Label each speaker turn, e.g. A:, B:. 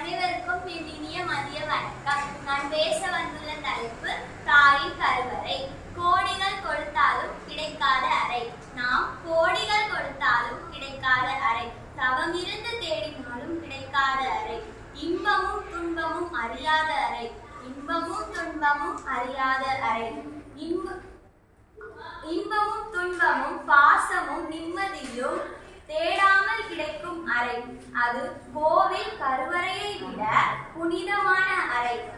A: அனைவருக்கும் என் இனிய மதிய வணக்கம் நான் பேச வந்துள்ள தலைப்பு தாயின் கருவறை கோடிகள் கொடுத்தாலும் கிடைக்காத அறை நாம் கோடிகள் கொடுத்தாலும் கிடைக்காத அறை தவமிருந்து தேடினாலும் கிடைக்காத அறை இன்பமும் துன்பமும் அறியாத அறை இன்பமும் துன்பமும் அறியாத அறை இன்ப இன்பமும் துன்பமும் பாசமும் நிம்மதியும் தேடாமல் கிடைக்கும் அறை அது கோவில் கருவறையை விட புனிதமான அறை